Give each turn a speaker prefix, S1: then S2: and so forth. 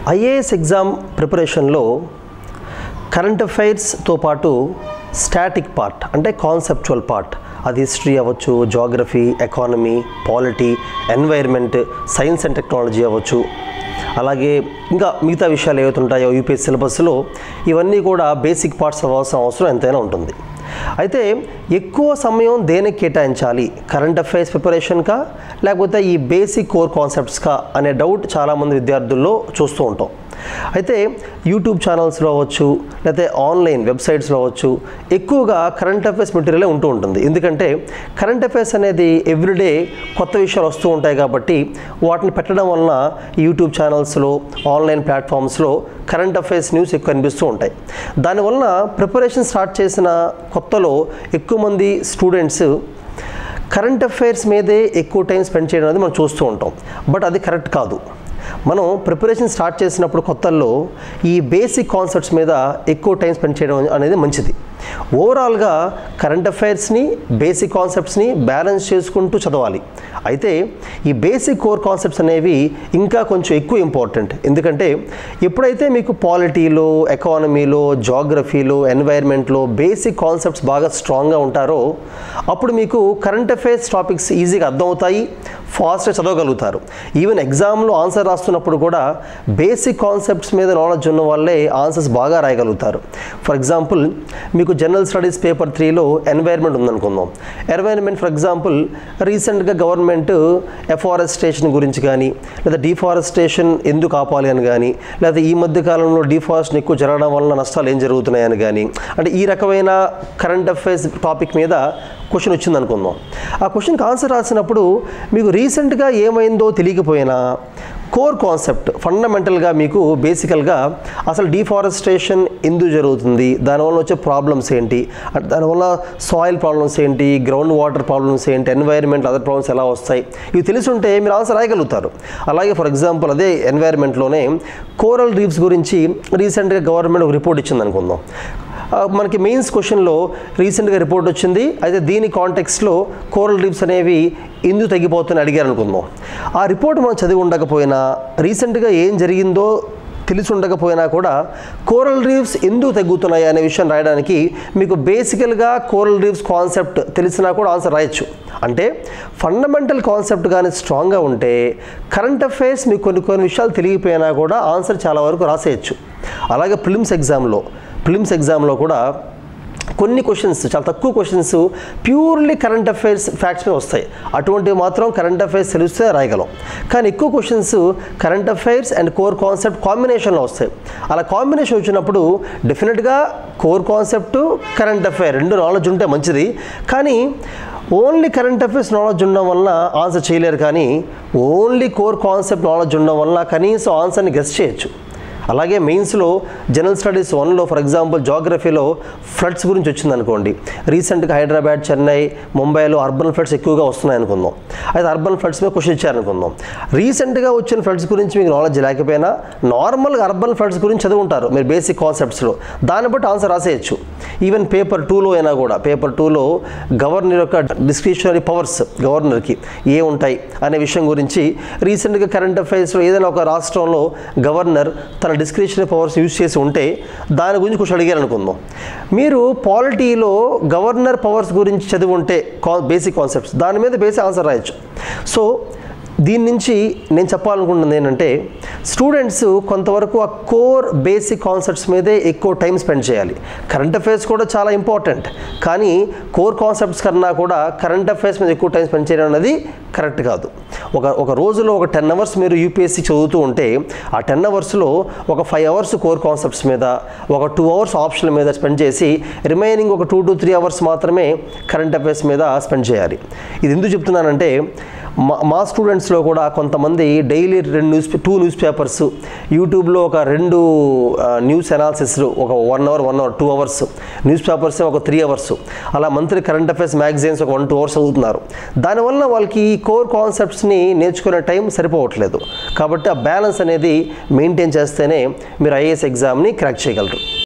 S1: IAS exam ప్రిపరేషన్లో current అఫైర్స్తో పాటు స్టాటిక్ పార్ట్ అంటే కాన్సెప్చువల్ పార్ట్ అది హిస్టరీ అవ్వచ్చు geography economy polity environment science and technology అవ్వచ్చు అలాగే ఇంకా మిగతా విషయాలు ఏవైతే ఉంటాయో యూపీఎస్ సిలబస్లో ఇవన్నీ కూడా బేసిక్ పార్ట్స్ అవ్వాల్సిన అవసరం ఎంతైనా ఉంటుంది అయితే ఎక్కువ సమయం దేనికి కేటాయించాలి కరెంట్ అఫైర్స్ ప్రిపరేషన్కా లేకపోతే ఈ బేసిక్ కోర్ కాన్సెప్ట్స్కా అనే డౌట్ చాలామంది విద్యార్థుల్లో చూస్తూ ఉంటాం అయితే యూట్యూబ్ ఛానల్స్లో అవ్వచ్చు లేకపోతే ఆన్లైన్ వెబ్సైట్స్లో అవ్వచ్చు ఎక్కువగా కరెంట్ అఫైర్స్ మెటీరియలే ఉంటూ ఉంటుంది ఎందుకంటే కరెంట్ అఫైర్స్ అనేది ఎవ్రీడే కొత్త విషయాలు వస్తూ ఉంటాయి కాబట్టి వాటిని పెట్టడం వలన యూట్యూబ్ ఛానల్స్లో ఆన్లైన్ ప్లాట్ఫామ్స్లో కరెంట్ అఫైర్స్ న్యూస్ ఎక్కువ కనిపిస్తూ ఉంటాయి దానివలన ప్రిపరేషన్ స్టార్ట్ చేసిన కొత్తలో ఎక్కువ మంది స్టూడెంట్స్ కరెంట్ అఫైర్స్ మీదే ఎక్కువ టైం స్పెండ్ చేయడం అనేది మనం చూస్తూ ఉంటాం బట్ అది కరెక్ట్ కాదు మనం ప్రిపరేషన్ స్టార్ట్ చేసినప్పుడు కొత్తల్లో ఈ బేసిక్ కాన్సెప్ట్స్ మీద ఎక్కువ టైం స్పెండ్ చేయడం అనేది మంచిది ఓవరాల్గా కరెంట్ అఫైర్స్ని బేసిక్ కాన్సెప్ట్స్ని బ్యాలెన్స్ చేసుకుంటూ చదవాలి అయితే ఈ బేసిక్ కోర్ కాన్సెప్ట్స్ అనేవి ఇంకా కొంచెం ఎక్కువ ఇంపార్టెంట్ ఎందుకంటే ఎప్పుడైతే మీకు పాలిటీలో ఎకానమీలో జాగ్రఫీలో ఎన్వైర్న్మెంట్లో బేసిక్ కాన్సెప్ట్స్ బాగా స్ట్రాంగ్గా ఉంటారో అప్పుడు మీకు కరెంట్ అఫైర్స్ టాపిక్స్ ఈజీగా అర్థమవుతాయి ఫాస్ట్గా చదవగలుగుతారు ఈవెన్ ఎగ్జామ్లో ఆన్సర్ రాస్తున్నప్పుడు కూడా బేసిక్ కాన్సెప్ట్స్ మీద నాలెడ్జ్ ఉన్న వాళ్ళే ఆన్సర్స్ బాగా రాయగలుగుతారు ఫర్ ఎగ్జాంపుల్ మీకు జనరల్ స్టడీస్ పేపర్ త్రీలో ఎన్వైర్న్మెంట్ ఉందనుకుందాం ఎన్వైర్న్మెంట్ ఫర్ ఎగ్జాంపుల్ రీసెంట్గా గవర్నమెంట్ ఎఫారెస్టేషన్ గురించి కానీ లేదా డిఫారెస్టేషన్ ఎందుకు ఆపాలి అని కానీ లేదా ఈ మధ్య కాలంలో డిఫారెస్టేషన్ ఎక్కువ జరగడం వలన నష్టాలు ఏం జరుగుతున్నాయని కానీ అంటే ఈ రకమైన కరెంట్ అఫైర్స్ టాపిక్ మీద క్వశ్చన్ వచ్చింది అనుకుందాం ఆ క్వశ్చన్కి ఆన్సర్ రాసినప్పుడు మీకు రీసెంట్గా ఏమైందో తెలియకపోయినా కోర్ కాన్సెప్ట్ ఫండమెంటల్గా మీకు బేసికల్గా అసలు డిఫారెస్టేషన్ ఎందుకు జరుగుతుంది దానివల్ల వచ్చే ప్రాబ్లమ్స్ ఏంటి అంటే దానివల్ల సాయిల్ ప్రాబ్లమ్స్ ఏంటి గ్రౌండ్ వాటర్ ప్రాబ్లమ్స్ ఏంటి ఎన్వైర్న్మెంట్ అదర్ ప్రాబ్లమ్స్ ఎలా వస్తాయి ఇవి తెలుసుంటే మీరు ఆన్సర్ రాయగలుగుతారు అలాగే ఫర్ ఎగ్జాంపుల్ అదే ఎన్వైర్న్మెంట్లోనే కోరల్ రీఫ్స్ గురించి రీసెంట్గా గవర్నమెంట్ ఒక రిపోర్ట్ ఇచ్చింది అనుకుందాం ఆ, మనకి మెయిన్స్ క్వశ్చన్లో రీసెంట్గా రిపోర్ట్ వచ్చింది అయితే దీని కాంటెక్స్లో కోరల్ రీఫ్స్ అనేవి ఎందుకు తగ్గిపోతున్నాయి అడిగారు అనుకుందాం ఆ రిపోర్ట్ మనం చదివి ఉండకపోయినా రీసెంట్గా ఏం జరిగిందో తెలిసి ఉండకపోయినా కూడా కోరల్ రీఫ్స్ ఎందుకు తగ్గుతున్నాయి అనే విషయం రాయడానికి మీకు బేసికల్గా కోరల్ రీఫ్స్ కాన్సెప్ట్ తెలిసినా కూడా ఆన్సర్ రాయొచ్చు అంటే ఫండమెంటల్ కాన్సెప్ట్ కానీ స్ట్రాంగ్గా ఉంటే కరెంట్ అఫైర్స్ మీకు కొన్ని కొన్ని విషయాలు తెలియకపోయినా కూడా ఆన్సర్ చాలా వరకు రాసేయచ్చు అలాగే ప్రిలిమ్స్ ఎగ్జామ్లో ప్రిలిమ్స్ ఎగ్జామ్లో కూడా కొన్ని క్వశ్చన్స్ చాలా తక్కువ questions purely current affairs facts మీద వస్తాయి అటువంటివి మాత్రం కరెంట్ అఫైర్స్ తెలిస్తే రాయగలం కానీ ఎక్కువ questions current affairs and core concept కాంబినేషన్లో వస్తాయి అలా కాంబినేషన్ వచ్చినప్పుడు డెఫినెట్గా కోర్ కాన్సెప్ట్ కరెంట్ అఫైర్ రెండు నాలెడ్జ్ ఉంటే మంచిది కానీ ఓన్లీ కరెంట్ అఫైర్స్ నాలెడ్జ్ ఉండడం వలన ఆన్సర్ చేయలేరు కానీ ఓన్లీ కోర్ కాన్సెప్ట్ నాలెడ్జ్ ఉండడం వలన కనీసం ఆన్సర్ని గెస్ట్ చేయొచ్చు అలాగే మెయిన్స్లో జనరల్ స్టడీస్ వన్లో ఫర్ ఎగ్జాంపుల్ జాగ్రఫీలో ఫ్లడ్స్ గురించి వచ్చింది అనుకోండి రీసెంట్గా హైదరాబాద్ చెన్నై ముంబైలో అర్బన్ ఫ్లడ్స్ ఎక్కువగా వస్తున్నాయి అనుకుందాం అయితే అర్బన్ ఫ్లడ్స్ మీద క్వశ్చన్ ఇచ్చారనుకుందాం రీసెంట్గా వచ్చిన ఫ్లడ్స్ గురించి మీకు నాలెడ్జ్ లేకపోయినా నార్మల్గా అర్బన్ ఫ్లడ్స్ గురించి చదువుంటారు మీరు బేసిక్ కాన్సెప్ట్స్లో దాన్ని బట్టి ఆన్సర్ రాసేయచ్చు ఈవెన్ పేపర్ టూలో అయినా కూడా పేపర్ టూలో గవర్నర్ యొక్క డిస్క్రిప్షనరీ పవర్స్ గవర్నర్కి ఏ ఉంటాయి అనే విషయం గురించి రీసెంట్గా కరెంట్ అఫైర్స్లో ఏదైనా ఒక రాష్ట్రంలో గవర్నర్ తన డిస్క్రిప్షనరీ పవర్స్ యూజ్ చేసి ఉంటే దాని గురించి కొంచెం అడిగారు అనుకుందాం మీరు పాలిటీలో గవర్నర్ పవర్స్ గురించి చదివి ఉంటే కా బేసిక్ కాన్సెప్ట్స్ దాని మీద బేసిక్ ఆన్సర్ రాయొచ్చు సో దీని నుంచి నేను చెప్పాలనుకుంటున్నది ఏంటంటే స్టూడెంట్స్ కొంతవరకు ఆ కోర్ బేసిక్ కాన్సెప్ట్స్ మీదే ఎక్కువ టైం స్పెండ్ చేయాలి కరెంట్ అఫైర్స్ కూడా చాలా ఇంపార్టెంట్ కానీ కోర్ కాన్సెప్ట్స్ కన్నా కూడా కరెంట్ అఫైర్స్ మీద ఎక్కువ టైం స్పెండ్ చేయడం అనేది కరెక్ట్ కాదు ఒక ఒక రోజులో ఒక టెన్ అవర్స్ మీరు యూపీఎస్సీ చదువుతూ ఉంటే ఆ టెన్ అవర్స్లో ఒక ఫైవ్ అవర్స్ కోర్ కాన్సెప్ట్స్ మీద ఒక టూ అవర్స్ ఆప్షన్ల మీద స్పెండ్ చేసి రిమైనింగ్ ఒక టూ టు త్రీ అవర్స్ మాత్రమే కరెంట్ అఫైర్స్ మీద స్పెండ్ చేయాలి ఇది ఎందుకు చెప్తున్నానంటే మా మా స్టూడెంట్స్లో కూడా కొంతమంది డైలీ రెండు న్యూస్ టూ న్యూస్ పేపర్స్ యూట్యూబ్లో ఒక రెండు న్యూస్ అనాలిసిస్ ఒక one hour one hour two hours news papers ఒక త్రీ అవర్స్ అలా మంత్లీ కరెంట్ అఫైర్స్ మ్యాగజైన్స్ ఒక వన్ టూ అవర్స్ చదువుతున్నారు దానివల్ల వాళ్ళకి ఈ కోర్ కాన్సెప్ట్స్ని నేర్చుకునే టైం సరిపోవట్లేదు కాబట్టి ఆ బ్యాలెన్స్ అనేది మెయింటైన్ చేస్తేనే మీరు ఐఏఎస్ ఎగ్జామ్ని క్రాక్ చేయగలరు